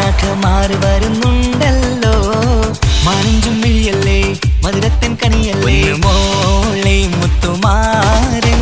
മാലാഖമാർ വരുന്നുണ്ടല്ലോ മാനഞ്ചും മിഴിയല്ലേ മധുരത്തൻ കണിയല്ലേ മോളെ മുത്തുമാരൻ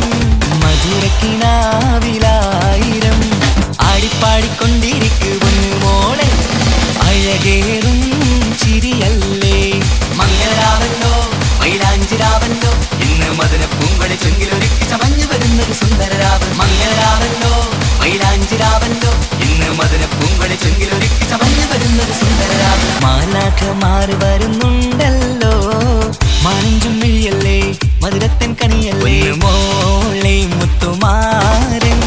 മധുരക്കിനാവിലായിരം ആടിപ്പാടിക്കൊണ്ടിരിക്കുന്നു മോളെ അഴകേറും ചിരിയല്ലേ മംഗളരാവല്ലോ മൈലാഞ്ചിരാവല്ലോ ഇന്ന് മദന പൂങ്കൊടി ചുങ്കിലൊരുക്കി ചമഞ്ഞു വരുന്നത് സുന്ദരരാവ് മംഗളരാവല്ലോ മൈലാഞ്ചിരാവല്ലോ ഇന്ന് മദന പൂങ്കൊടി ചുങ്കിലൊരുക്കി ചമഞ്ഞു വരുന്നത് സുന്ദരരാവ് മാലാഖമാർ വരുന്നുണ്ടല്ലോ മാനഞ്ചും മിഴിയല്ലേ മധുരത്തൻ കണിയല്ലേ മോളെ മുത്തുമാരൻ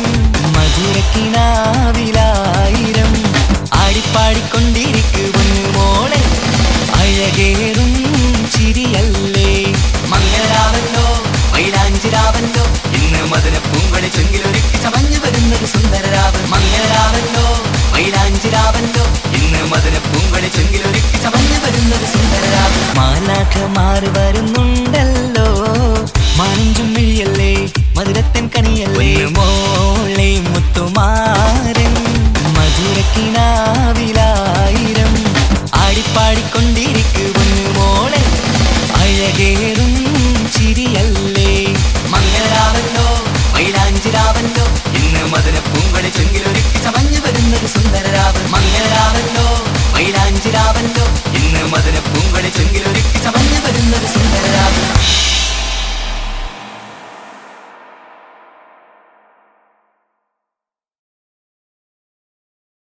മധുരക്കിനാവിലായിരം ആടിപ്പാടിക്കൊണ്ടിരിക്കുന്നു മോളെ അഴകേറും ചിരിയല്ലേ മംഗളരാവല്ലോ മൈലാഞ്ചിരാവല്ലോ ഇന്ന് മദന പൂങ്കൊടി ചുങ്കിലൊരുക്കി ചമഞ്ഞു വരുന്നത് സുന്ദരരാവ് മംഗളരാവല്ലോ മൈലാഞ്ചിരാവല്ലോ ഇന്ന് മദന പൂങ്കൊടി ചുങ്കിലൊരുക്കി ചമഞ്ഞു വരുന്നത് സുന്ദരരാവ് മാലാഖമാർ വരുന്നുണ്ട്